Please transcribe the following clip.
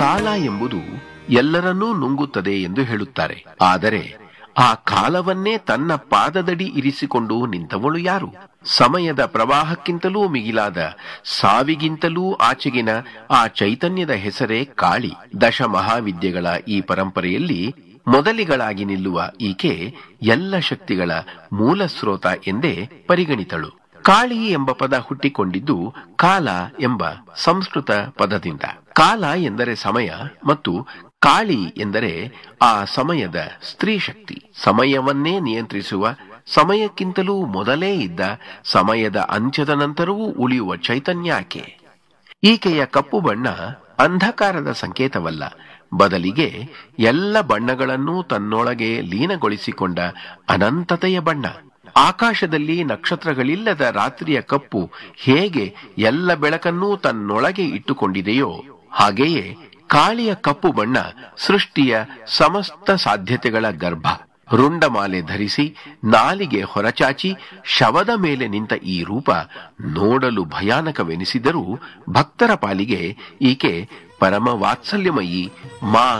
ಕಾಲ ಎಂಬುದು ಎಲ್ಲರನ್ನೂ ನುಂಗುತ್ತದೆ ಎಂದು ಹೇಳುತ್ತಾರೆ ಆದರೆ ಆ ಕಾಲವನ್ನೇ ತನ್ನ ಪಾದದಡಿ ಇರಿಸಿಕೊಂಡು ನಿಂತವಳು ಯಾರು ಸಮಯದ ಪ್ರವಾಹಕ್ಕಿಂತಲೂ ಮಿಗಿಲಾದ ಸಾವಿಗಿಂತಲೂ ಆಚೆಗಿನ ಆ ಚೈತನ್ಯದ ಹೆಸರೇ ಕಾಳಿ ದಶ ಮಹಾವಿದ್ಯೆಗಳ ಈ ಪರಂಪರೆಯಲ್ಲಿ ಮೊದಲಿಗಳಾಗಿ ನಿಲ್ಲುವ ಈಕೆ ಎಲ್ಲ ಶಕ್ತಿಗಳ ಮೂಲ ಸ್ರೋತ ಎಂದೇ ಪರಿಗಣಿತಳು ಕಾಳಿ ಎಂಬ ಪದ ಹುಟ್ಟಿಕೊಂಡಿದ್ದು ಕಾಲ ಎಂಬ ಸಂಸ್ಕೃತ ಪದದಿಂದ ಕಾಲ ಎಂದರೆ ಸಮಯ ಮತ್ತು ಕಾಳಿ ಎಂದರೆ ಆ ಸಮಯದ ಸ್ತ್ರೀ ಶಕ್ತಿ ಸಮಯವನ್ನೇ ನಿಯಂತ್ರಿಸುವ ಸಮಯಕ್ಕಿಂತಲೂ ಮೊದಲೇ ಇದ್ದ ಸಮಯದ ಅಂತ್ಯದ ನಂತರವೂ ಉಳಿಯುವ ಚೈತನ್ಯ ಆಕೆ ಈಕೆಯ ಕಪ್ಪು ಬಣ್ಣ ಅಂಧಕಾರದ ಸಂಕೇತವಲ್ಲ ಬದಲಿಗೆ ಎಲ್ಲ ಬಣ್ಣಗಳನ್ನೂ ತನ್ನೊಳಗೆ ಲೀನಗೊಳಿಸಿಕೊಂಡ ಅನಂತತೆಯ ಬಣ್ಣ ಆಕಾಶದಲ್ಲಿ ನಕ್ಷತ್ರಗಳಿಲ್ಲದ ರಾತ್ರಿಯ ಕಪ್ಪು ಹೇಗೆ ಎಲ್ಲ ಬೆಳಕನ್ನೂ ತನ್ನೊಳಗೆ ಇಟ್ಟುಕೊಂಡಿದೆಯೋ ಹಾಗೆಯೇ ಕಾಳಿಯ ಕಪ್ಪು ಬಣ್ಣ ಸೃಷ್ಟಿಯ ಸಮಸ್ತ ಸಾಧ್ಯತೆಗಳ ಗರ್ಭ ರುಂಡಮಾಲೆ ಧರಿಸಿ ನಾಲಿಗೆ ಹೊರಚಾಚಿ ಶವದ ಮೇಲೆ ನಿಂತ ಈ ರೂಪ ನೋಡಲು ಭಯಾನಕವೆನಿಸಿದರೂ ಭಕ್ತರ ಪಾಲಿಗೆ ಈಕೆ ಪರಮ ವಾತ್ಸಲ್ಯಮಯಿ ಮಾ